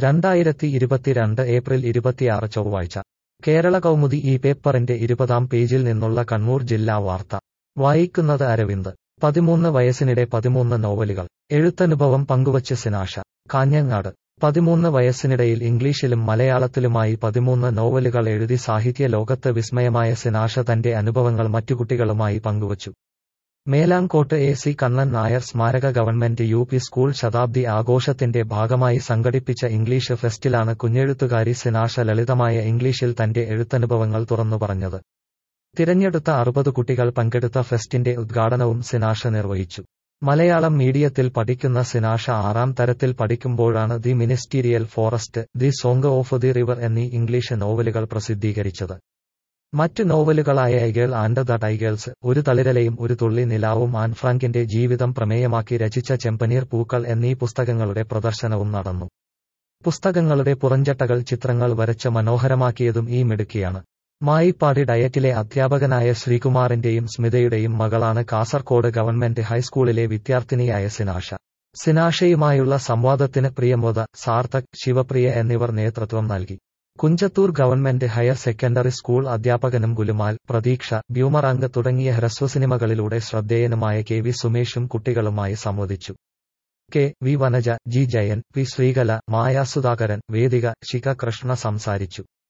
രണ്ടായിരത്തി ഇരുപത്തിരണ്ട് ഏപ്രിൽ ഇരുപത്തിയാറ് ചൊവ്വാഴ്ച കേരള കൗമുദി ഈ പേപ്പറിന്റെ ഇരുപതാം പേജിൽ നിന്നുള്ള കണ്ണൂർ ജില്ലാ വാർത്ത വായിക്കുന്നത് അരവിന്ദ് പതിമൂന്ന് വയസ്സിനിടെ പതിമൂന്ന് നോവലുകൾ എഴുത്തനുഭവം പങ്കുവച്ച് സിനാഷ കാഞ്ഞങ്ങാട് പതിമൂന്ന് വയസ്സിനിടയിൽ ഇംഗ്ലീഷിലും മലയാളത്തിലുമായി പതിമൂന്ന് നോവലുകൾ എഴുതി സാഹിത്യ ലോകത്ത് വിസ്മയമായ സിനാഷ തന്റെ അനുഭവങ്ങൾ മറ്റു കുട്ടികളുമായി പങ്കുവച്ചു മേലാങ്കോട്ട് എ സി കണ്ണൻ നായർ സ്മാരക ഗവൺമെന്റ് യു പി സ്കൂൾ ശതാബ്ദി ആഘോഷത്തിന്റെ ഭാഗമായി സംഘടിപ്പിച്ച ഇംഗ്ലീഷ് ഫെസ്റ്റിലാണ് കുഞ്ഞെഴുത്തുകാരി സിനാഷ ലളിതമായ ഇംഗ്ലീഷിൽ തന്റെ എഴുത്തനുഭവങ്ങൾ തുറന്നു പറഞ്ഞത് തിരഞ്ഞെടുത്ത അറുപത് കുട്ടികൾ പങ്കെടുത്ത ഫെസ്റ്റിന്റെ ഉദ്ഘാടനവും സിനാഷ നിർവഹിച്ചു മലയാളം മീഡിയത്തിൽ പഠിക്കുന്ന സിനാഷ ആറാം തരത്തിൽ പഠിക്കുമ്പോഴാണ് the ministerial forest the song of the river എന്നീ ഇംഗ്ലീഷ് നോവലുകൾ പ്രസിദ്ധീകരിച്ചത് മറ്റു നോവലുകളായ ഐഗേൾ ആൻഡ് ദ ടൈഗേൾസ് ഒരു തളിരലയും ഒരു തുള്ളി നിലാവും ആൻ ഫ്രാങ്കിന്റെ ജീവിതം പ്രമേയമാക്കി രചിച്ച ചെമ്പനീർ പൂക്കൾ എന്നീ പുസ്തകങ്ങളുടെ പ്രദർശനവും നടന്നു പുസ്തകങ്ങളുടെ പുറഞ്ചട്ടകൾ ചിത്രങ്ങൾ വരച്ച് മനോഹരമാക്കിയതും ഈ മിടുക്കിയാണ് മായിപ്പാടി ഡയറ്റിലെ അധ്യാപകനായ ശ്രീകുമാറിന്റെയും സ്മിതയുടെയും മകളാണ് കാസർകോട് ഗവൺമെന്റ് ഹൈസ്കൂളിലെ വിദ്യാർത്ഥിനിയായ സിനാഷ സിനാഷയുമായുള്ള സംവാദത്തിന് പ്രിയമോദ സാർത്ഥക് ശിവപ്രിയ എന്നിവർ നേതൃത്വം നൽകി Kunjathur government higher secondary school അധ്യാപകനും ഗുലുമാൽ പ്രതീക്ഷ ബ്യൂമറാങ്ക് തുടങ്ങിയ ഹ്രസ്വസിനിമകളിലൂടെ ശ്രദ്ധേയനുമായ കെ വി സുമേഷും കുട്ടികളുമായി സംവദിച്ചു K V Vanaja G Jayan P Sreekala Maya Sudhakaran Vedika Shikha Krishna സംസാരിച്ചു